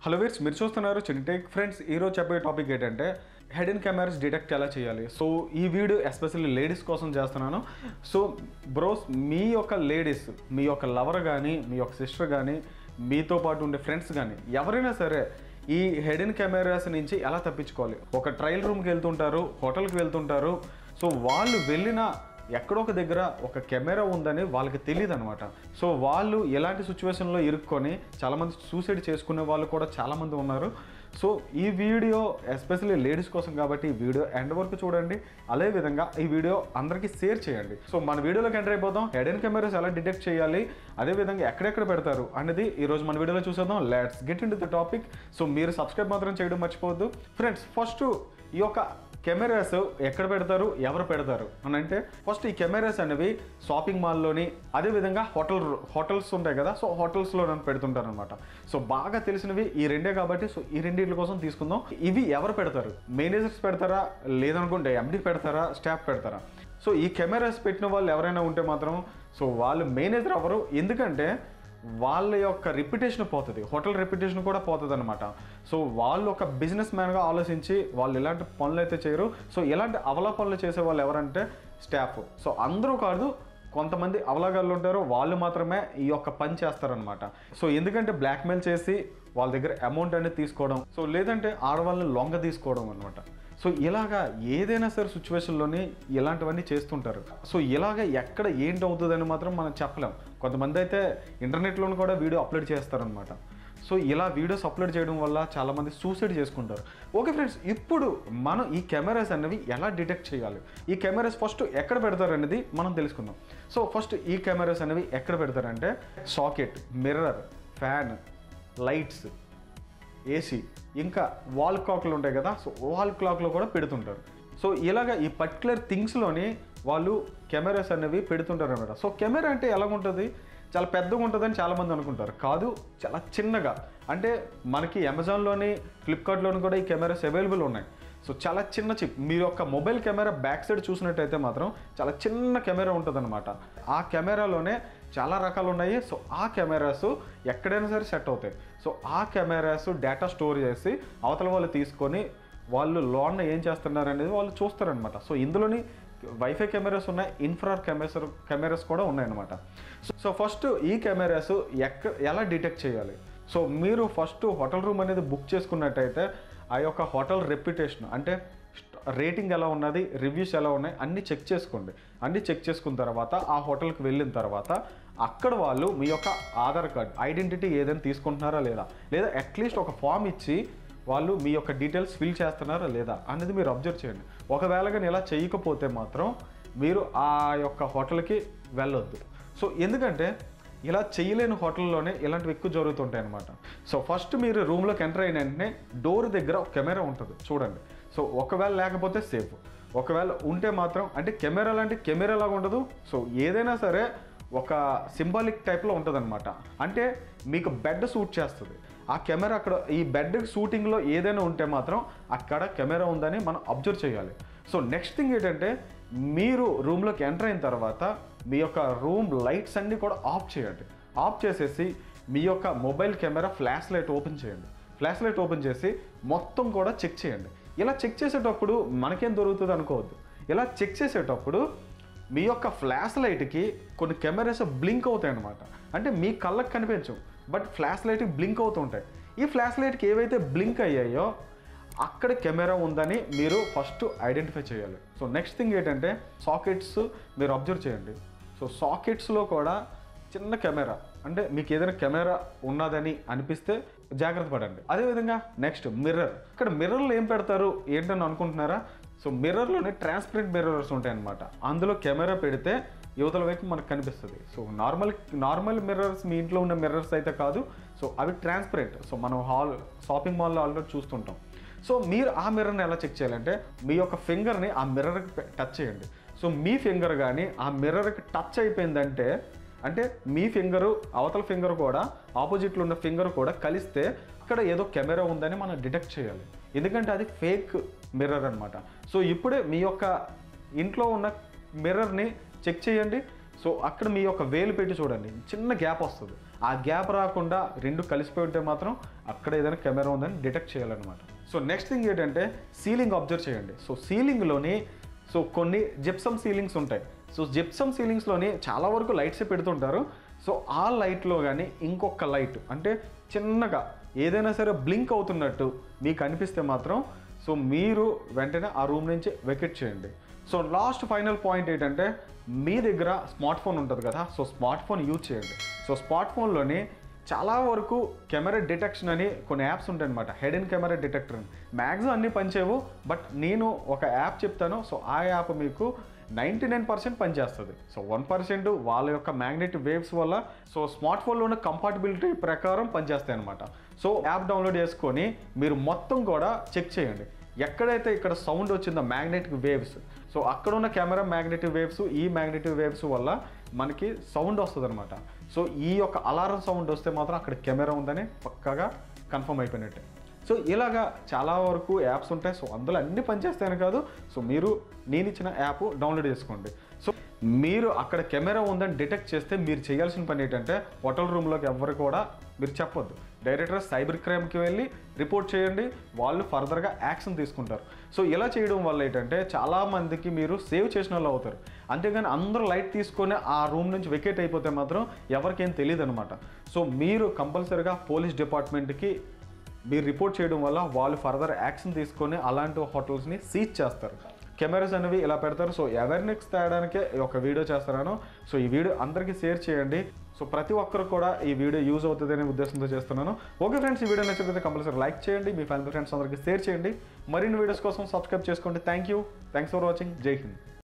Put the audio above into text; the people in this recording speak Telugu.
హలో వీర్స్ మీరు చూస్తున్నారు చిన్టేక్ ఫ్రెండ్స్ ఈరోజు చెప్పే టాపిక్ ఏంటంటే హెడెన్ కెమెరాస్ డిటెక్ట్ ఎలా చేయాలి సో ఈ వీడియో ఎస్పెషల్లీ లేడీస్ కోసం చేస్తున్నాను సో బ్రోస్ మీ యొక్క లేడీస్ మీ యొక్క లవర్ కానీ మీ యొక్క సిస్టర్ కానీ మీతో పాటు ఉండే ఫ్రెండ్స్ కానీ ఎవరైనా సరే ఈ హెడెన్ కెమెరాస్ నుంచి ఎలా తప్పించుకోవాలి ఒక ట్రయల్ రూమ్కి వెళ్తుంటారు హోటల్కి వెళ్తుంటారు సో వాళ్ళు వెళ్ళిన ఎక్కడో ఒక దగ్గర ఒక కెమెరా ఉందని వాళ్ళకి తెలియదు అనమాట సో వాళ్ళు ఎలాంటి సిచ్యువేషన్లో ఇరుక్కొని చాలామంది సూసైడ్ చేసుకునే వాళ్ళు కూడా చాలామంది ఉన్నారు సో ఈ వీడియో ఎస్పెషల్లీ లేడీస్ కోసం కాబట్టి ఈ వీడియో ఎండ్ వరకు చూడండి అదే విధంగా ఈ వీడియో అందరికీ షేర్ చేయండి సో మన వీడియోలోకి ఎంటర్ అయిపోదాం హెడెన్ కెమెరాస్ ఎలా డిటెక్ట్ చేయాలి అదే విధంగా ఎక్కడెక్కడ పెడతారు అనేది ఈ రోజు మన వీడియోలో చూసేద్దాం let's get in the topic so మీరు సబ్స్క్రైబ్ మాత్రం చేయడం మర్చిపోవద్దు ఫ్రెండ్స్ ఫస్ట్ ఈ యొక్క కెమెరాస్ ఎక్కడ పెడతారు ఎవరు పెడతారు అని అంటే ఫస్ట్ ఈ కెమెరాస్ అనేవి షాపింగ్ మాల్లోని అదేవిధంగా హోటల్ హోటల్స్ ఉంటాయి కదా సో హోటల్స్లో నన్ను పెడుతుంటారు అనమాట సో బాగా తెలిసినవి ఈ రెండే కాబట్టి సో ఈ రెండింటి కోసం తీసుకుందాం ఇవి ఎవరు పెడతారు మేనేజర్స్ పెడతారా లేదనుకుంటే ఎండి పెడతారా స్టాఫ్ పెడతారా సో ఈ కెమెరాస్ పెట్టిన వాళ్ళు ఎవరైనా ఉంటే మాత్రం సో వాళ్ళు మేనేజర్ ఎవరు ఎందుకంటే వాళ్ళ యొక్క రిప్యుటేషన్ పోతుంది హోటల్ రెప్యుటేషన్ కూడా పోతుంది అనమాట సో వాళ్ళు ఒక బిజినెస్ మ్యాన్గా ఆలోచించి వాళ్ళు ఎలాంటి పనులు అయితే చేయరు సో ఎలాంటి అవలా పనులు చేసే వాళ్ళు ఎవరంటే స్టాఫ్ సో అందరూ కాదు కొంతమంది అవలాగాళ్ళు ఉంటారు వాళ్ళు మాత్రమే ఈ యొక్క పని చేస్తారనమాట సో ఎందుకంటే బ్లాక్మెయిల్ చేసి వాళ్ళ దగ్గర అమౌంట్ అనేది తీసుకోవడం సో లేదంటే ఆడవాళ్ళని లొంగ తీసుకోవడం అనమాట సో ఇలాగా ఏదైనా సరే సిచ్యువేషన్లోని ఇలాంటివన్నీ చేస్తుంటారు సో ఇలాగ ఎక్కడ ఏంటి అవుతుందని మాత్రం మనం చెప్పలేం కొంతమంది అయితే ఇంటర్నెట్లోనూ కూడా వీడియో అప్లోడ్ చేస్తారనమాట సో ఇలా వీడియోస్ అప్లోడ్ చేయడం వల్ల చాలామంది సూసైడ్ చేసుకుంటారు ఓకే ఫ్రెండ్స్ ఇప్పుడు మనం ఈ కెమెరాస్ అనేవి ఎలా డిటెక్ట్ చేయాలి ఈ కెమెరాస్ ఫస్ట్ ఎక్కడ పెడతారు అనేది మనం తెలుసుకుందాం సో ఫస్ట్ ఈ కెమెరాస్ అనేవి ఎక్కడ పెడతారంటే socket mirror fan lights AC ఇంకా వాల్ క్లాక్లు ఉంటాయి కదా సో వాల్ క్లాక్లో కూడా పెడుతుంటారు సో ఇలాగ ఈ పర్టికులర్ థింగ్స్లోని వాళ్ళు కెమెరాస్ అనేవి పెడుతుంటారు అనమాట సో కెమెరా అంటే ఎలాగుంటుంది చాలా పెద్దగా ఉంటుందని చాలామంది అనుకుంటారు కాదు చాలా చిన్నగా అంటే మనకి అమెజాన్లోని ఫ్లిప్కార్ట్లోని కూడా ఈ కెమెరాస్ అవైలబుల్ ఉన్నాయి సో చాలా చిన్న చిప్ మీరు యొక్క మొబైల్ కెమెరా బ్యాక్ సైడ్ చూసినట్టయితే మాత్రం చాలా చిన్న కెమెరా ఉంటుందన్నమాట ఆ కెమెరాలోనే చాలా రకాలు ఉన్నాయి సో ఆ కెమెరాస్ ఎక్కడైనా సరే సెట్ అవుతాయి సో ఆ కెమెరాస్ డేటా స్టోర్ చేసి అవతల వాళ్ళు తీసుకొని వాళ్ళు లోన్ ఏం చేస్తున్నారు అనేది వాళ్ళు చూస్తారనమాట సో ఇందులోని వైఫై కెమెరాస్ ఉన్నాయి ఇన్ఫ్రార్ కెమెరాస్ కెమెరాస్ కూడా ఉన్నాయన్నమాట సో సో ఫస్ట్ ఈ కెమెరాస్ ఎక్క ఎలా డిటెక్ట్ చేయాలి సో మీరు ఫస్ట్ హోటల్ రూమ్ అనేది బుక్ చేసుకున్నట్టయితే ఆ యొక్క హోటల్ రెప్యుటేషన్ అంటే రేటింగ్ ఎలా ఉన్నది రివ్యూస్ ఎలా ఉన్నాయి అన్నీ చెక్ చేసుకోండి అన్నీ చెక్ చేసుకున్న తర్వాత ఆ హోటల్కి వెళ్ళిన తర్వాత అక్కడ వాళ్ళు మీ యొక్క ఆధార్ కార్డ్ ఐడెంటిటీ ఏదైనా తీసుకుంటున్నారా లేదా లేదా అట్లీస్ట్ ఒక ఫామ్ ఇచ్చి వాళ్ళు మీ యొక్క డీటెయిల్స్ ఫిల్ చేస్తున్నారా లేదా అనేది మీరు అబ్జర్వ్ చేయండి ఒకవేళ కానీ ఇలా చేయకపోతే మాత్రం మీరు ఆ యొక్క హోటల్కి వెళ్ళొద్దు సో ఎందుకంటే ఇలా చేయలేని హోటల్లోనే ఇలాంటివి ఎక్కువ జరుగుతుంటాయి అనమాట సో ఫస్ట్ మీరు రూమ్లోకి ఎంటర్ అయిన వెంటనే డోర్ దగ్గర ఒక కెమెరా ఉంటుంది చూడండి సో ఒకవేళ లేకపోతే సేఫ్ ఒకవేళ ఉంటే మాత్రం అంటే కెమెరా లాంటి కెమెరా లాగా ఉండదు సో ఏదైనా సరే ఒక సింబాలిక్ టైప్లో ఉంటుంది అంటే మీకు బెడ్ సూట్ చేస్తుంది ఆ కెమెరా అక్కడ ఈ బెడ్ షూటింగ్లో ఏదైనా ఉంటే మాత్రం అక్కడ కెమెరా ఉందని మనం అబ్జర్వ్ చేయాలి సో నెక్స్ట్ థింగ్ ఏంటంటే మీరు రూమ్లోకి ఎంటర్ అయిన తర్వాత మీ యొక్క రూమ్ లైట్స్ అన్నీ కూడా ఆఫ్ చేయండి ఆఫ్ చేసేసి మీ యొక్క mobile camera flash light open చేయండి ఫ్లాష్ లైట్ ఓపెన్ చేసి మొత్తం కూడా చెక్ చేయండి ఇలా చెక్ చేసేటప్పుడు మనకేం దొరుకుతుంది అనుకోవద్దు ఇలా చెక్ చేసేటప్పుడు మీ యొక్క ఫ్లాష్ లైట్కి కొన్ని కెమెరాస్ బ్లింక్ అవుతాయి అనమాట అంటే మీ కళ్ళకి కనిపించవు బట్ ఫ్లాష్ లైట్కి బ్లింక్ అవుతుంటాయి ఈ ఫ్లాష్ లైట్కి ఏవైతే బ్లింక్ అయ్యాయో అక్కడ కెమెరా ఉందని మీరు ఫస్ట్ ఐడెంటిఫై చేయాలి సో నెక్స్ట్ థింగ్ ఏంటంటే సాకెట్స్ మీరు అబ్జర్వ్ చేయండి సో సాకెట్స్లో కూడా చిన్న కెమెరా అంటే మీకు ఏదైనా కెమెరా ఉన్నదని అనిపిస్తే జాగ్రత్త పడండి అదేవిధంగా నెక్స్ట్ మిర్రర్ ఇక్కడ మిర్రర్లు ఏం పెడతారు ఏంటని అనుకుంటున్నారా సో మిర్రర్లోనే ట్రాన్స్పరెంట్ మిర్రర్స్ ఉంటాయి అనమాట అందులో కెమెరా పెడితే యువతల వైపు మనకు కనిపిస్తుంది సో నార్మల్ నార్మల్ మిర్రర్స్ మీ ఇంట్లో ఉన్న మిర్రర్స్ అయితే కాదు సో అవి ట్రాన్స్పరెంట్ సో మనం హాల్ షాపింగ్ మాల్లో ఆల్రెడీ చూస్తుంటాం సో మీరు ఆ మిర్రర్ని ఎలా చెక్ చేయాలంటే మీ యొక్క ఫింగర్ని ఆ మిర్రర్కి టచ్ చేయండి సో మీ ఫింగర్ కానీ ఆ మిర్రర్కి టచ్ అయిపోయిందంటే అంటే మీ ఫింగరు అవతల ఫింగర్ కూడా ఆపోజిట్లో ఉన్న ఫింగర్ కూడా కలిస్తే అక్కడ ఏదో కెమెరా ఉందని మనం డిటెక్ట్ చేయాలి ఎందుకంటే అది ఫేక్ మిర్రర్ అనమాట సో ఇప్పుడే మీ యొక్క ఇంట్లో ఉన్న మిర్రర్ని చెక్ చేయండి సో అక్కడ మీ యొక్క వేలు పెట్టి చూడండి చిన్న గ్యాప్ వస్తుంది ఆ గ్యాప్ రాకుండా రెండు కలిసిపోయి ఉంటే మాత్రం అక్కడ ఏదైనా కెమెరా ఉందని డిటెక్ట్ చేయాలన్నమాట సో నెక్స్ట్ థింగ్ ఏంటంటే సీలింగ్ అబ్జర్వ్ చేయండి సో సీలింగ్లోని సో కొన్ని జిప్సమ్ సీలింగ్స్ ఉంటాయి సో జిప్సమ్ సీలింగ్స్లోని చాలా వరకు లైట్సే పెడుతుంటారు సో ఆ లైట్లో కానీ ఇంకొక లైట్ అంటే చిన్నగా ఏదైనా సరే బ్లింక్ అవుతున్నట్టు మీకు అనిపిస్తే మాత్రం సో మీరు వెంటనే ఆ రూమ్ నుంచి వెకెట్ చేయండి సో లాస్ట్ ఫైనల్ పాయింట్ ఏంటంటే మీ దగ్గర స్మార్ట్ ఫోన్ ఉంటుంది కదా సో స్మార్ట్ ఫోన్ యూజ్ చేయండి సో స్మార్ట్ ఫోన్లోని చాలా వరకు కెమెరా డిటెక్షన్ అని కొన్ని యాప్స్ ఉంటాయన్నమాట హెడ్ అండ్ కెమెరా డిటెక్టర్ అని మ్యాక్సిమం అన్నీ పనిచేయవు బట్ నేను ఒక యాప్ చెప్తాను సో ఆ యాప్ మీకు నైంటీ నైన్ పర్సెంట్ పనిచేస్తుంది సో వన్ పర్సెంట్ వాళ్ళ యొక్క మ్యాగ్నెటిక్ వేవ్స్ వల్ల సో స్మార్ట్ ఫోన్లో ఉన్న కంపాటబిలిటీ ప్రకారం పనిచేస్తాయి అనమాట సో యాప్ డౌన్లోడ్ చేసుకొని మీరు మొత్తం కూడా చెక్ చేయండి ఎక్కడైతే ఇక్కడ సౌండ్ వచ్చిందో మ్యాగ్నెటిక్ వేవ్స్ సో అక్కడ ఉన్న కెమెరా మ్యాగ్నెటిక్ వేవ్స్ ఈ మ్యాగ్నెటిక్ వేవ్స్ వల్ల మనకి సౌండ్ వస్తుంది అనమాట సో ఈ యొక్క అలారం సౌండ్ వస్తే మాత్రం అక్కడ కెమెరా ఉందని పక్కాగా కన్ఫర్మ్ అయిపోయినట్టే సో ఇలాగా చాలా వరకు యాప్స్ ఉంటాయి సో అందులో అన్ని పనిచేస్తాయని కాదు సో మీరు నేను ఇచ్చిన యాప్ డౌన్లోడ్ చేసుకోండి సో మీరు అక్కడ కెమెరా ఉందని డిటెక్ట్ చేస్తే మీరు చేయాల్సిన పని ఏంటంటే హోటల్ రూమ్లోకి ఎవరు కూడా మీరు చెప్పొద్దు డైరెక్ట్గా సైబర్ క్రైమ్కి వెళ్ళి రిపోర్ట్ చేయండి వాళ్ళు ఫర్దర్గా యాక్షన్ తీసుకుంటారు సో ఇలా చేయడం వల్ల ఏంటంటే చాలా మందికి మీరు సేవ్ చేసిన వాళ్ళు అవుతారు అంతేగాని అందరూ లైట్ తీసుకొని ఆ రూమ్ నుంచి వెకేట్ అయిపోతే మాత్రం ఎవరికేం తెలియదు అనమాట సో మీరు కంపల్సరీగా పోలీస్ డిపార్ట్మెంట్కి మీరు రిపోర్ట్ చేయడం వల్ల వాళ్ళు ఫర్దర్ యాక్షన్ తీసుకొని అలాంటి హోటల్స్ని సీజ్ చేస్తారు కెమెరాస్ అనేవి ఇలా పెడతారు సో అవేర్నెస్ తేయడానికే ఈ ఒక వీడియో చేస్తున్నాను సో ఈ వీడియో అందరికీ షేర్ చేయండి సో ప్రతి ఒక్కరు కూడా ఈ వీడియో యూజ్ అవుతుంది అనే ఉద్దేశంతో చేస్తున్నాను ఓకే ఫ్రెండ్స్ ఈ వీడియో నచ్చితే కంపల్సరీ లైక్ చేయండి మీ ఫ్యామిలీ ఫ్రెండ్స్ అందరికీ షేర్ చేయండి మరిన్ని వీడియోస్ కోసం సబ్స్క్రైబ్ చేసుకోండి thank you thanks for watching జై హింద్